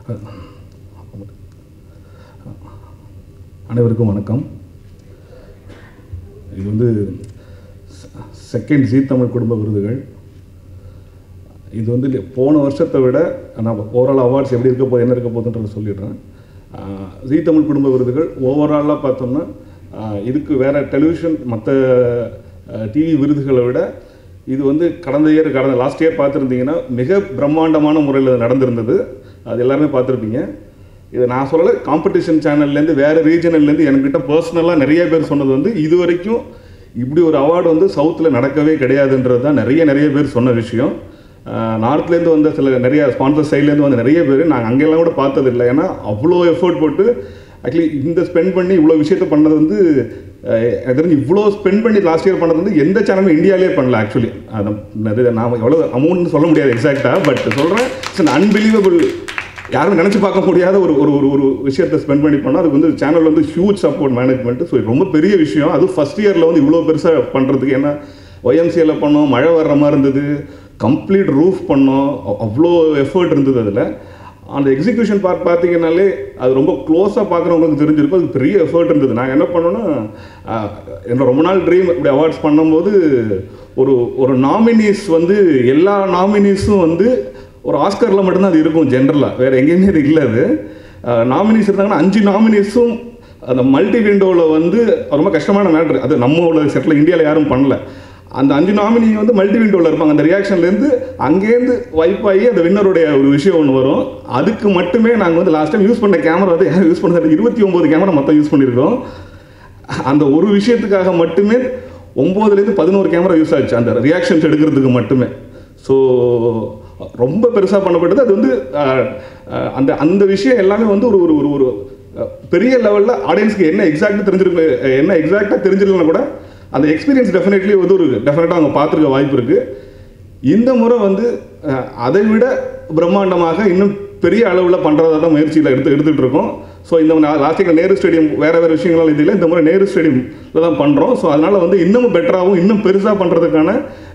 அனைவருக்கும் வணக்கம் இது வந்து செகண்ட் ஜீ தமிழ் குடும்ப விருதுகள் இது வந்து இல்ல- போன வருஷத்தை விட நான் ஓவரால் அவார்ட்ஸ் எப்படி இருக்க போகுது என்ன இருக்க போகுதுன்றத சொல்லிடுறேன் ஆஹ் ஜீ தமிழ் குடும்ப விருதுகள் ஓவராலாக பார்த்தோம்னா ஆஹ் இதுக்கு வேறு டெலிவிஷன் மற்ற டிவி விருதுகளை விட இது வந்து கடந்த இயர் கடந்த லாஸ்ட் இயர் பார்த்துருந்தீங்கன்னா மிக பிரம்மாண்டமான முறையில் நடந்திருந்தது அது எல்லாருமே பார்த்துருப்பீங்க இது நான் சொல்லலை காம்படிஷன் சேனல்லேருந்து வேறு ரீஜனல்லேருந்து என்கிட்ட பர்சனலாக நிறைய பேர் சொன்னது வந்து இது வரைக்கும் இப்படி ஒரு அவார்டு வந்து சவுத்தில் நடக்கவே கிடையாதுன்றது தான் நிறைய நிறைய பேர் சொன்ன விஷயம் நார்த்லேருந்து வந்த சில நிறைய ஸ்பான்சர் சைட்லேருந்து வந்த நிறைய பேர் நாங்கள் அங்கெல்லாம் கூட பார்த்தது இல்லை ஏன்னா அவ்வளோ எஃபோர்ட் போட்டு ஆக்சுவலி இந்த ஸ்பெண்ட் பண்ணி இவ்வளோ விஷயத்த பண்ணது வந்து அஹ், எனக்கு தெரிஞ்சு இவ்வளோ ஸ்பெண்ட் பண்ணி லாஸ்ட் இயர் பண்ணது வந்து எந்த சேனலும் இந்தியாவிலே பண்ணல ஆக்சுவலி அது நிறைய நான் எவ்வளோ அமௌண்ட்னு சொல்ல முடியாது எக்ஸாக்டாக பட் சொல்கிறேன் இட்ஸ் அன்பிலீவபிள் யாரும் நினச்சி பார்க்க முடியாத ஒரு ஒரு ஒரு ஒரு விஷயத்தை ஸ்பெண்ட் பண்ணி பண்ணால் அதுக்கு வந்து சேனல் வந்து ஹியூஜ் சப்போர்ட் மேனேஜ்மெண்ட் ஸோ ரொம்ப பெரிய விஷயம் அது ஃபஸ்ட் இயரில் வந்து இவ்வளோ பெருசாக பண்ணுறதுக்கு ஏன்னா ஒய்எம்சியில் பண்ணோம் மழை வர்ற மாதிரி இருந்தது கம்ப்ளீட் ரூஃப் பண்ணோம் அவ்- அவ்வளோ எஃபர்ட் இருந்தது அதில் அந்த எக்ஸிகியூஷன் பார்ட் பார்த்தீங்கன்னாலே அது ரொம்ப க்ளோஸாக பார்க்குறவங்களுக்கு தெரிஞ்சிருக்கும் அது பெரிய எஃபர்ட் இருந்தது நாங்கள் என்ன பண்ணோன்னா ஆஹ், என்னோட ரொம்ப நாள் ட்ரீம் இப்படி அவார்ட்ஸ் பண்ணும்போது ஒரு ஒரு நாமினிஸ் வந்து எல்லா நாமினிஸும் வந்து ஒரு ஆஸ்கரில் மட்டும்தான் அது இருக்கும் ஜென்ரலாக வேறு எங்கேயுமே அது இல்லை அது நாமினிஸ் இருந்தாங்கன்னா அஞ்சு நாமினிஸும் அந்த மல்டி விண்டோவில் வந்து ரொம்ப கஷ்டமான மேட்ரு அது நம்மளோட செட்டில் இந்தியாவில் யாரும் பண்ணல அந்த அஞ்சு நாமினி வந்து மல்டி விண்டோவில் இருப்பாங்க அந்த ரியாக்ஷன்லேருந்து அங்கேருந்து வைப் ஆகி அந்த வின்னருடைய ஒரு விஷயம் ஒன்று வரும் அதுக்கு மட்டுமே நாங்கள் வந்து லாஸ்ட் டைம் யூஸ் பண்ண கேமரா வந்து யாரும் யூஸ் பண்ண இருபத்தி ஒம்பது கேமரா மொத்தம் யூஸ் பண்ணியிருக்கோம் அந்த ஒரு விஷயத்துக்காக மட்டுமே ஒம்போதுலேருந்து பதினோரு கேமரா யூஸ் ஆச்சு அந்த ரியாக்ஷன்ஸ் எடுக்கிறதுக்கு மட்டுமே ஸோ ரொம்ப பெருசாக பண்ணப்பட்டது அது வந்து அஹ், அஹ், அந்த அந்த விஷயம் எல்லாமே வந்து ஒரு ஒரு ஒரு ஒரு அஹ், பெரிய லெவலில் ஆடியன்ஸ்க்கு என்ன எக்ஸாக்டாக தெரிஞ்சிருக்கு அஹ், என்ன எக்ஸாக்டாக தெரிஞ்சிருக்கலனா கூட அந்த எக்ஸ்பீரியன்ஸ் டெஃபினெட்லி வந்து ஒரு டெஃபினட்டாக அவங்க பார்த்துருக்க வாய்ப்பு இருக்குது இந்த முறை வந்து அஹ், அதை விட பிரம்மாண்டமாக இன்னும் பெரிய அளவில் பண்ணுறதா தான் முயற்சியில் எடுத்து எடுத்துகிட்டு இருக்கோம் ஸோ இந்த லாஸ்ட் இயர் நேரு ஸ்டேடியம் வேறு வேறு விஷயங்களால் இது இல்லை இந்த முறை நேரு ஸ்டேடியமில் தான் பண்ணுறோம் ஸோ அதனால் வந்து இன்னும் பெட்டராகவும் இன்னும் பெருசாக பண்ணுறதுக்கான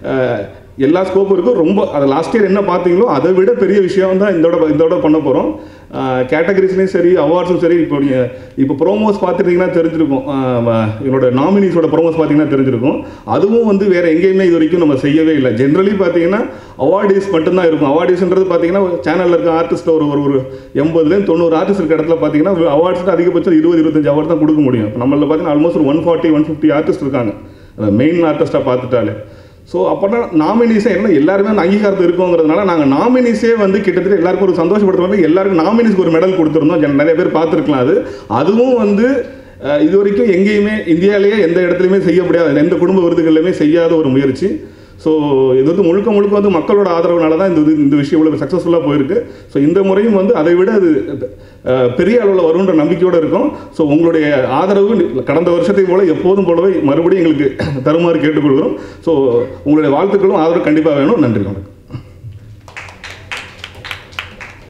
எல்லா ஸ்கோப்பும் இருக்கும் ரொம்ப அது லாஸ்ட் இயர் என்ன பார்த்தீங்களோ அதை விட பெரிய விஷயம் தான் இதோட இதோட பண்ண போகிறோம் கேட்டகரிஸ்லையும் சரி அவார்ட்ஸும் சரி இப்போ நீங்கள் இப்போ ப்ரோமோஸ் பார்த்துட்டிங்கன்னா தெரிஞ்சிருக்கும் ஆஹ் என்னோட நாமினிஸோட ப்ரோமோஸ் பார்த்தீங்கன்னா தெரிஞ்சிருக்கும் அதுவும் வந்து வேறு எங்கேயுமே இது வரைக்கும் நம்ம செய்யவே இல்லை ஜென்ரலி பார்த்தீங்கன்னா அவார்டிஸ் மட்டும்தான் இருக்கும் அவார்டிஸ்ன்றது பார்த்தீங்கன்னா சேனலில் இருக்க ஆர்டிஸ்ட் ஒரு ஒரு ஒரு எண்பதுலேருந்து தொண்ணூறு ஆர்டிஸ்ட் இருக்க இடத்துல பார்த்தீங்கன்னா அவார்ட்ஸ் அதிகபட்சம் இருபது இருபத்தஞ்சு அவார்ட் தான் கொடுக்க முடியும் இப்போ நம்மளில் பார்த்தீங்கன்னா ஆல்மோஸ்ட் ஒரு one forty one fifty artist இருக்காங்க மெயின் ஆர்டிஸ்ட்டாக பார்த்துட்டாலே ஸோ அப்போனா நாமினிஸே என்ன எல்லாருமே அந்த அங்கீகாரத்து இருக்கோங்கிறதுனால நாங்கள் நாமினிஸே வந்து கிட்டத்தட்ட எல்லாருக்கும் ஒரு சந்தோஷப்படுத்துற மாதிரி எல்லாருக்கும் நாமினிஸ்க்கு ஒரு மெடல் கொடுத்துருந்தோம் ஜன- நிறைய பேர் பார்த்துருக்கலாம் அது அதுவும் வந்து அஹ், இது வரைக்கும் எங்கேயுமே இந்தியாவிலேயே எந்த இடத்துலையுமே செய்ய முடியாத எந்த குடும்ப விருதுகள்லையுமே செய்யாத ஒரு முயற்சி ஸோ இது வந்து முழுக்க முழுக்க வந்து மக்களோட ஆதரவுனால தான் இந்த இது இந்த விஷயம் இவ்வளோ சக்ஸஸ்ஃபுல்லாக போயிருக்கு ஸோ இந்த முறையும் வந்து அதை விட அது அஹ், பெரிய அளவில் வரும்ன்ற நம்பிக்கையோடு இருக்கும் ஸோ உங்களுடைய ஆதரவு கடந்த வருஷத்தை போல எப்போதும் போலவே மறுபடியும் எங்களுக்கு தருமாறு கேட்டுக்கொள்கிறோம் ஸோ உங்களுடைய வாழ்த்துக்களும் ஆதரவு கண்டிப்பாக வேணும் நன்றி வணக்கம்